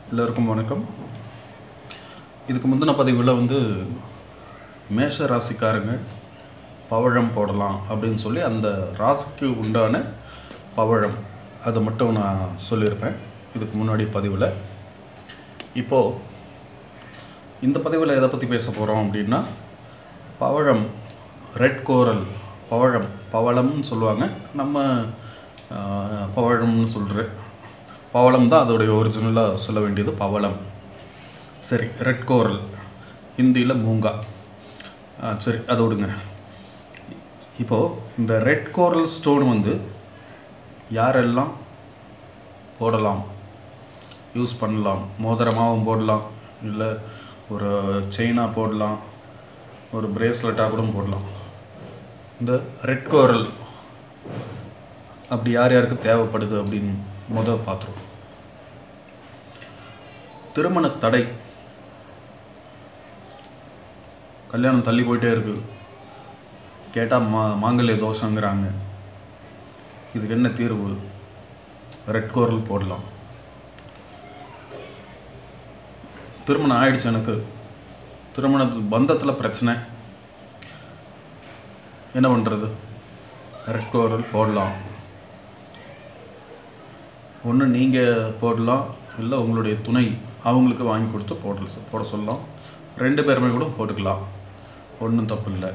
எல்லோருக்கும் வணக்கம் இதுக்கு முந்தின பதிவில் வந்து மேஷ ராசிக்காரங்க பவழம் போடலாம் அப்படின்னு சொல்லி அந்த ராசிக்கு உண்டான பவழம் அதை மட்டும் நான் சொல்லியிருப்பேன் இதுக்கு முன்னாடி பதிவில் இப்போது இந்த பதிவில் எதை பற்றி பேச போகிறோம் அப்படின்னா பவழம் ரெட் கோரல் பவழம் பவளம்னு சொல்லுவாங்க நம்ம ஆஹ், பவழம்னு சொல்கிற பவளம் தான் அதோடைய ஒரிஜினலாக சொல்ல வேண்டியது பவளம் சரி ரெட் கோரல் ஹிந்தியில் மூங்கா ஆ, சரி அதை விடுங்க இப்போது இந்த ரெட் கோரல் ஸ்டோன் வந்து யாரெல்லாம் போடலாம் யூஸ் பண்ணலாம் மோதிரமாகவும் போடலாம் இல்லை ஒரு செயினாக போடலாம் ஒரு பிரேஸ்லெட்டாக கூட போடலாம் இந்த ரெட் கோரல் அப்படி யார் யாருக்கு தேவைப்படுது அப்படின்னு முதல் பார்த்துருவோம் திருமண தடை கல்யாணம் தள்ளி போயிட்டே இருக்கு கேட்டால் மா மாங்கல்ய தோஷங்கிறாங்க இதுக்கு என்ன தீர்வு ரெட் கோரல் போடலாம் திருமணம் ஆயிடுச்சு எனக்கு திருமண பந்தத்தில் பிரச்சனை என்ன பண்ணுறது ரெட் கோரல் போடலாம் ஒன்று நீங்கள் போடலாம் இல்லை உங்களுடைய துணை அவங்களுக்கு வாங்கி கொடுத்து போட போட சொல்லலாம் ரெண்டு பேருமே கூட போட்டுக்கலாம் ஒன்றும் தப்பு இல்லை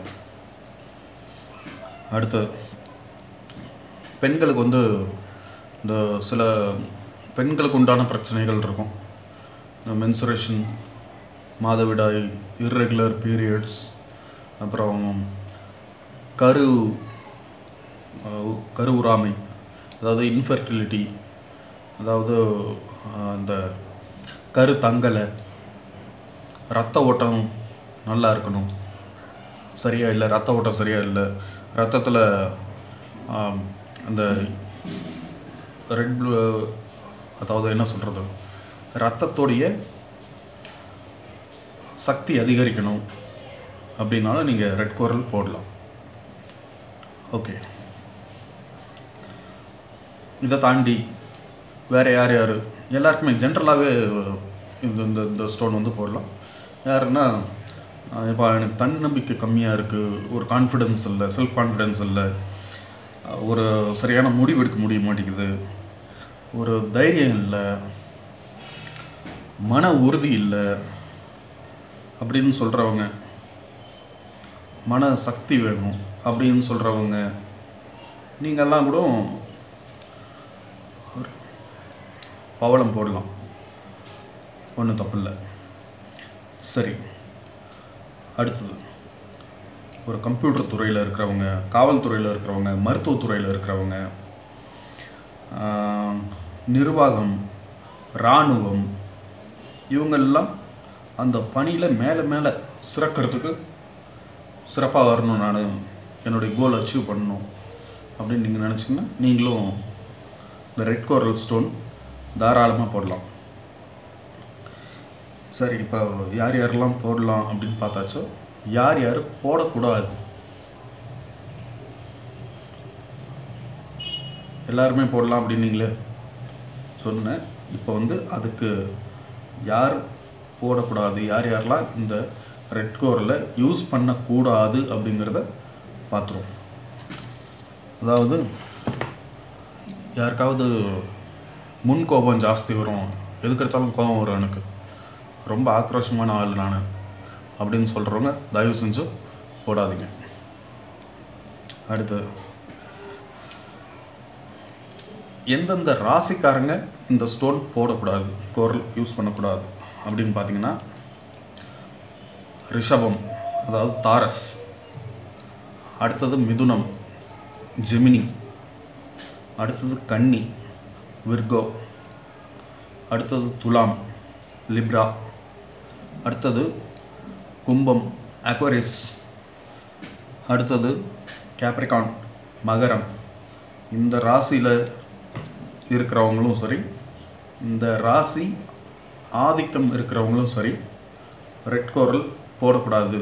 அடுத்து பெண்களுக்கு வந்து இந்த சில பெண்களுக்கு உண்டான பிரச்சனைகள் இருக்கும் இந்த மென்சுரேஷன் மாதவிடாய் இர்ரெகுலர் பீரியட்ஸ் அப்புறம் கரு அஹ், கருவுறாமை அதாவது இன்ஃபர்டிலிட்டி அதாவது அஹ், இந்த கரு தங்கலை ரத்த ஓட்டம் நல்லா இருக்கணும் சரியா இல்லை ரத்த ஓட்டம் சரியா இல்லை ரத்தத்தில் அந்த ரெட் ப்ளூ அதாவது என்ன சொல்கிறது ரத்தத்தோடைய சக்தி அதிகரிக்கணும் அப்படின்னாலும் நீங்கள் ரெட் கோரல் போடலாம் ஓகே இதை தாண்டி வேறு யார் யார் எல்லாருக்குமே ஜென்ரலாகவே இந்த இந்த இந்த ஸ்டோன் வந்து போடலாம் யாருன்னா இப்போ எனக்கு தன்னம்பிக்கை கம்மியாக இருக்குது ஒரு கான்ஃபிடென்ஸ் இல்லை செல்ஃப் கான்ஃபிடென்ஸ் இல்லை அஹ் ஒரு சரியான முடிவு எடுக்க முடிய மாட்டேங்குது ஒரு தைரியம் இல்லை மன உறுதி இல்லை அப்படின்னு சொல்கிறவங்க மன சக்தி வேணும் அப்படின்னு சொல்கிறவங்க நீங்கள்லாம் கூட ஒரு பவளம் போடலாம் ஒன்றும் தப்பில்லை சரி அடுத்தது ஒரு கம்ப்யூட்டர் துறையில் இருக்கிறவங்க காவல்துறையில் இருக்கிறவங்க மருத்துவத்துறையில் இருக்கிறவங்க ஆஹ், நிர்வாகம் இராணுவம் இவங்கெல்லாம் அந்த பணியில் மேலே மேலே சிறக்கிறதுக்கு சிறப்பாக வரணும் நான் என்னுடைய கோல் அச்சீவ் பண்ணணும் அப்படின்னு நீங்கள் நினச்சிங்கன்னா நீங்களும் இந்த ரெட் கோரல் ஸ்டோன் தாராளமாக போடலாம் சரி இப்போ யார் யாரெல்லாம் போடலாம் அப்படின்னு பார்த்தாச்சோ யார் யார் போடக்கூடாது எல்லாருமே போடலாம் அப்படின்னு நீங்களே சொன்னேன் இப்போ வந்து அதுக்கு யார் போடக்கூடாது யார் யாரெல்லாம் இந்த ரெட் கோரில் யூஸ் பண்ணக்கூடாது அப்படிங்கிறத பார்த்துருவோம் அதாவது யாருக்காவது முன் கோபம் ஜாஸ்தி வரும் எதுக்கு எடுத்தாலும் கோபம் வரும் எனக்கு ரொம்ப ஆக்ரோஷமான ஆள் நான் அப்படின்னு சொல்கிறவங்க தயவு செஞ்சு போடாதீங்க அடுத்து எந்தெந்த ராசிக்காரங்க இந்த ஸ்டோன் போடக்கூடாது கோரல் யூஸ் பண்ணக்கூடாது அப்படின்னு பார்த்தீங்கன்னா ரிஷபம் அதாவது தாரஸ் அடுத்தது மிதுனம் ஜெமினி அடுத்தது கன்னி விர்கோ அடுத்தது துலாம் லிப்ரா அடுத்தது கும்பம் அக்வரிஸ் அடுத்தது கேப்ரிகான் மகரம் இந்த ராசியில் இருக்கிறவங்களும் சரி இந்த ராசி ஆதிக்கம் இருக்கிறவங்களும் சரி ரெட் கோரல் போடக்கூடாது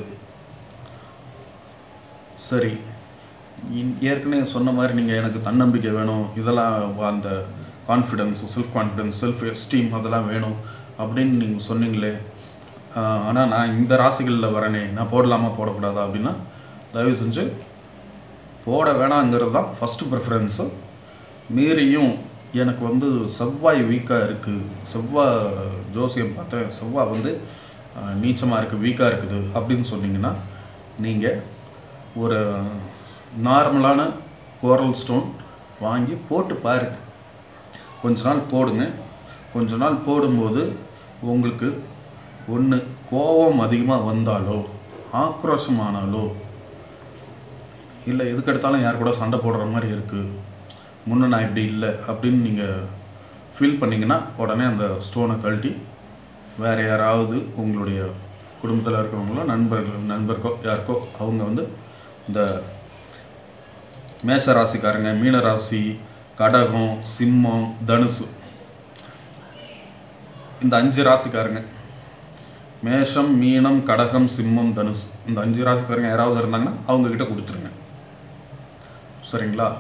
சரி இன்- ஏற்கனவே சொன்ன மாதிரி நீங்கள் எனக்கு தன்னம்பிக்கை வேணும் இதெல்லாம் அந்த confidence self confidence self esteem அதெல்லாம் வேணும் அப்படின்னு நீங்கள் சொன்னீங்களே ஆனால் நான் இந்த ராசிகளில் வரனே நான் போடலாமா போடக்கூடாதா அப்படின்னா தயவு செஞ்சு போட வேணாங்கிறது தான் ஃபஸ்ட்டு ப்ரிஃபரன்ஸு மீறியும் எனக்கு வந்து செவ்வாய் வீக்காக இருக்குது செவ்வாய் ஜோசியம் பார்த்தேன் செவ்வாய் வந்து நீச்சமாக இருக்குது வீக்காக இருக்குது அப்படின்னு சொன்னீங்கன்னா நீங்கள் ஒரு நார்மலான கோரல் ஸ்டோன் வாங்கி போட்டு பாருங்க கொஞ்ச நாள் போடுங்க கொஞ்ச நாள் போடும்போது உங்களுக்கு ஒன்று கோபம் அதிகமாக வந்தாலோ ஆக்ரோஷமானாலோ இல்லை எதுக்கு எடுத்தாலும் யார் கூட சண்டை போடுற மாதிரி இருக்குது முன்ன நான் இப்படி இல்லை அப்படின்னு நீங்கள் ஃபீல் பண்ணிங்கன்னா உடனே அந்த ஸ்டோனை கழட்டி வேறு யாராவது உங்களுடைய குடும்பத்தில் இருக்கிறவங்களோ நண்பர்கள் நண்பருக்கோ யாருக்கோ அவங்க வந்து இந்த மேஷ ராசிக்காரங்க மீன ராசி கடகம் சிம்மம் தனுசு இந்த அஞ்சு ராசிக்காரங்க மேஷம் மீனம் கடகம் சிம்மம் தனுசு இந்த அஞ்சு ராசிக்காரங்க யாராவது இருந்தாங்கன்னா அவங்கக்கிட்ட கொடுத்துருங்க சரிங்களா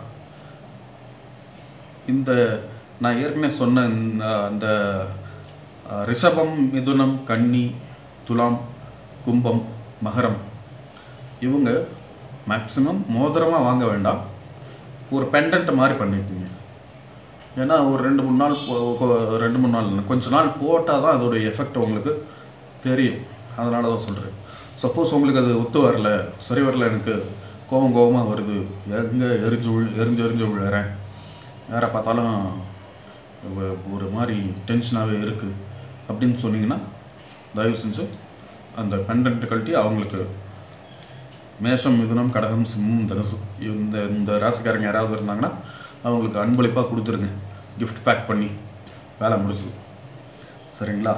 இந்த நான் ஏற்கனவே சொன்ன இந்த அந்த அஹ், ரிஷபம் மிதுனம் கன்னி துலாம் கும்பம் மகரம் இவங்க மேக்ஸிமம் மோதிரமாக வாங்க வேண்டாம் ஒரு பெண்டன்ட் மாதிரி பண்ணிக்கோங்க ஏன்னா ஒரு ரெண்டு மூணு நாள் போ- கொ- ரெண்டு மூணு நாள் இல்ல, கொஞ்ச நாள் போட்டால் தான் அதோடைய எஃபெக்ட் உங்களுக்கு தெரியும் அதனால தான் சொல்கிறேன் சப்போஸ் உங்களுக்கு அது ஒத்து வரல சரி வரல எனக்கு கோவம் கோவமாக வருது எங்கே எரிஞ்சு விழு எரிஞ்சு எரிஞ்சு விழுறேன் யாரை பார்த்தாலும் ஒ- ஒரு மாதிரி டென்ஷனாகவே இருக்குது அப்படின்னு சொன்னீங்கன்னா தயவு செஞ்சு அந்த பெண்டன்ட் கழட்டி அவங்களுக்கு மேஷம் மிதுனம் கடகம் சிம்மம் தனுசு இந்த இந்த ராசிக்காரங்க யாராவது இருந்தாங்கன்னா அவங்களுக்கு அன்பளிப்பாக கொடுத்துருங்க gift பேக் பண்ணி வேலை முடிச்சு சரிங்களா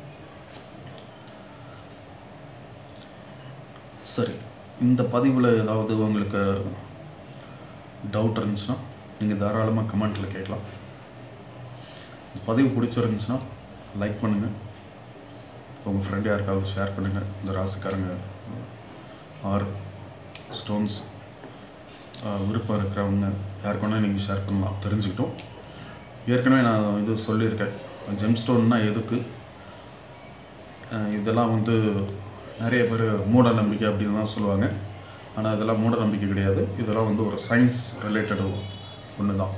சரி இந்த பதிவில் ஏதாவது உங்களுக்கு டவுட் இருந்துச்சுன்னா நீங்கள் தாராளமாக கமெண்ட்டில் கேட்கலாம் இந்த பதிவு பிடிச்சிருந்துச்சுன்னா லைக் பண்ணுங்கள் உங்கள் ஃப்ரெண்டு யாருக்காவது ஷேர் பண்ணுங்கள் இந்த ராசிக்காரங்க ஆர் ஸ்டோன்ஸ் விருப்பம் இருக்கிறவங்க யாருக்குன்னா நீங்கள் ஷேர் பண்ணலாம் தெரிஞ்சுக்கிட்டோம் ஏற்கனவே நான் இது சொல்லியிருக்கேன் ஜெம் ஸ்டோன்னா எதுக்கு அஹ் இதெல்லாம் வந்து நிறைய பேர் மூட நம்பிக்கை அப்படின்லாம் சொல்லுவாங்க ஆனால் இதெல்லாம் மூட நம்பிக்கை கிடையாது இதெல்லாம் வந்து ஒரு சயின்ஸ் ரிலேட்டட் ஒன்று தான்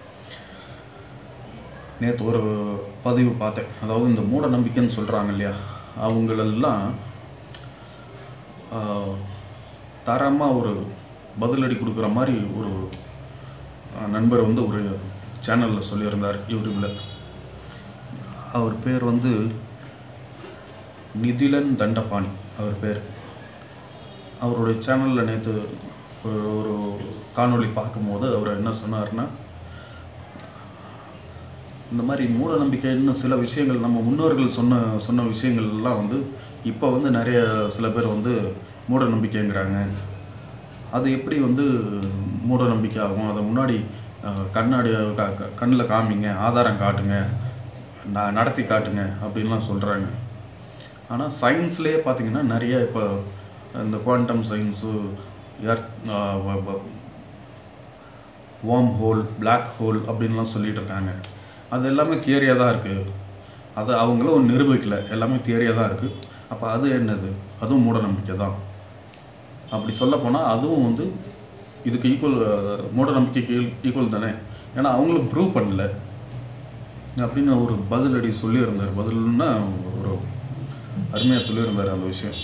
நேற்று ஒரு பதிவு பார்த்தேன் அதாவது இந்த மூட நம்பிக்கைன்னு சொல்கிறாங்க இல்லையா அவங்களெல்லாம் தரமாக ஒரு பதிலடி கொடுக்குற மாதிரி ஒரு ஆஹ், நண்பர் வந்து ஒரு சேனலில் சொல்லியிருந்தார் யூடியூப்பில் அவர் பேர் வந்து நிதிலன் தண்டபாணி அவர் பேர் அவருடைய சேனலில் நேற்று ஒரு ஒரு காணொளி பார்க்கும்போது அவர் என்ன சொன்னார்னா இந்த மாதிரி மூட நம்பிக்கைன்னு சில விஷயங்கள் நம்ம முன்னோர்கள் சொன்ன சொன்ன விஷயங்கள் எல்லாம் வந்து இப்போ வந்து நிறைய சில பேர் வந்து மூட நம்பிக்கைங்கிறாங்க அது எப்படி வந்து மூட நம்பிக்கை ஆகும் அதை முன்னாடி அஹ், கண்ணாடி க கண்ணில் காமிங்க ஆதாரம் காட்டுங்க நான் நடத்தி காட்டுங்க அப்படின்லாம் சொல்கிறாங்க ஆனால் சயின்ஸ்லேயே பார்த்தீங்கன்னா நிறைய இப்போ இந்த quantum science earth wormhole Black hole அப்படின்லாம் சொல்லிட்டு இருக்காங்க அது எல்லாமே தியரியாக தான் இருக்குது அது அவங்களும் நிரூபிக்கல எல்லாமே தியரியாக தான் இருக்குது அப்போ அது என்னது அதுவும் மூட நம்பிக்கை தான் அப்படி சொல்லப்போனால் அதுவும் வந்து இதுக்கு ஈக்குவல் மூட நம்பிக்கைக்கு ஈக்குவல் தானே ஏன்னா அவங்களும் ப்ரூவ் பண்ணல அப்படின்னு ஒரு பதிலடி சொல்லியிருந்தார் பதில்னா ஒரு அருமையாக சொல்லியிருந்தார் அந்த விஷயம்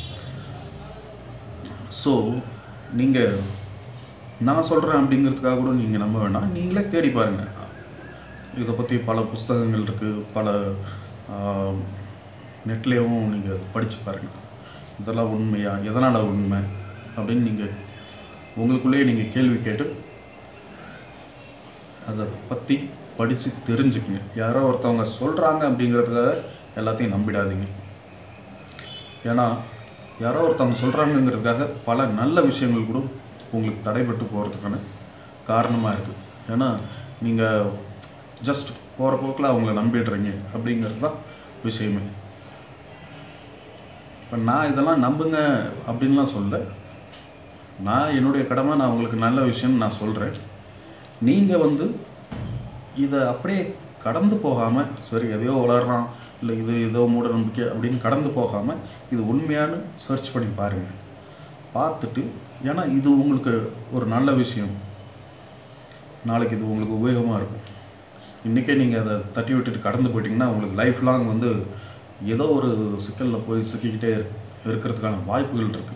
ஸோ நீங்கள் நான் சொல்கிறேன் அப்படிங்கிறதுக்காக கூட நீங்கள் நம்ப வேண்டாம் நீங்களே தேடி பாருங்கள் இதை பற்றி பல புஸ்தகங்கள் இருக்குது பல நெட்லேயும் நீங்கள் படித்து பாருங்கள் இதெல்லாம் உண்மையா எதனால் உண்மை அப்படின்னு நீங்கள் உங்களுக்குள்ளேயே நீங்கள் கேள்வி கேட்டு அதை பற்றி படித்து தெரிஞ்சுக்குங்க யாரோ ஒருத்தவங்க சொல்கிறாங்க அப்படிங்கிறதுக்காக எல்லாத்தையும் நம்பிடாதீங்க ஏன்னா யாரோ ஒருத்தவங்க சொல்கிறாங்கங்கிறதுக்காக பல நல்ல விஷயங்கள் கூட உங்களுக்கு தடைபட்டு போகிறதுக்கான காரணமாக இருக்குது ஏன்னா நீங்கள் ஜஸ்ட் போகிற போக்கில் அவங்கள நம்பிடுறீங்க அப்படிங்கிறது தான் விஷயமே இப்போ நான் இதெல்லாம் நம்புங்க அப்படின்லாம் சொல்ல நான் என்னுடைய கடமை நான் உங்களுக்கு நல்ல விஷயம் நான் சொல்கிறேன் நீங்கள் வந்து இதை அப்படியே கடந்து போகாமல் சரி எதையோ வளர்றான் இல்லை இது ஏதோ மூட நம்பிக்கை அப்படின்னு கடந்து போகாமல் இது உண்மையானு சர்ச் பண்ணி பாருங்கள் பார்த்துட்டு ஏன்னா இது உங்களுக்கு ஒரு நல்ல விஷயம் நாளைக்கு இது உங்களுக்கு உபயோகமாக இருக்கும் இன்றைக்கே நீங்கள் அதை தட்டி விட்டுட்டு கடந்து போயிட்டீங்கன்னா உங்களுக்கு லைஃப் லாங் வந்து ஏதோ ஒரு சிக்கலில் போய் சிக்கிக்கிட்டே இரு- இருக்கிறதுக்கான வாய்ப்புகள் இருக்குது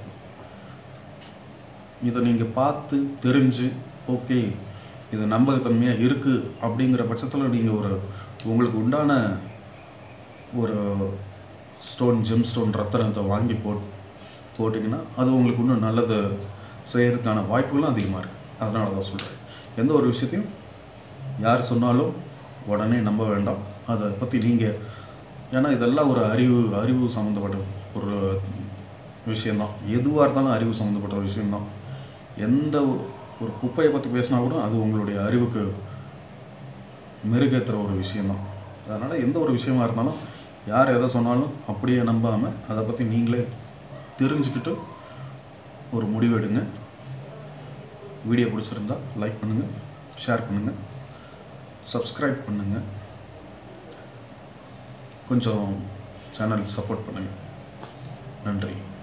இதை நீங்கள் பார்த்து தெரிஞ்சு ஓகே இது நம்பகத்தன்மையாக இருக்குது அப்படிங்கிற பட்சத்தில் நீங்கள் ஒரு உங்களுக்கு உண்டான ஒரு ஸ்டோன் ஜெம் ஸ்டோன் ரத்தனத்தை வாங்கி போட் போட்டிங்கன்னா அது உங்களுக்கு இன்னும் நல்லது செய்கிறதுக்கான வாய்ப்புகளும் அதிகமாக இருக்குது அதனால தான் சொல்கிறேன் எந்த ஒரு விஷயத்தையும் யார் சொன்னாலும் உடனே நம்ப வேண்டாம் அதை பற்றி நீங்கள் ஏன்னா இதெல்லாம் ஒரு அறிவு அறிவு சம்மந்தப்பட்ட ஒரு விஷயந்தான் எதுவாக இருந்தாலும் அறிவு சம்மந்தப்பட்ட விஷயந்தான் எந்த ஒரு குப்பையை பற்றி பேசினா கூட அது உங்களுடைய அறிவுக்கு மெருகேற்றுற ஒரு விஷயந்தான் அதனால் எந்த ஒரு விஷயமா இருந்தாலும் யார் எதை சொன்னாலும் அப்படியே நம்பாமல் அதை பற்றி நீங்களே தெரிஞ்சுக்கிட்டு ஒரு முடிவெடுங்க வீடியோ பிடிச்சிருந்தா லைக் பண்ணுங்கள் ஷேர் பண்ணுங்கள் சப்ஸ்கிரைப் பண்ணுங்கள் கொஞ்சம் சேனல் சப்போர்ட் பண்ணுங்கள் நன்றி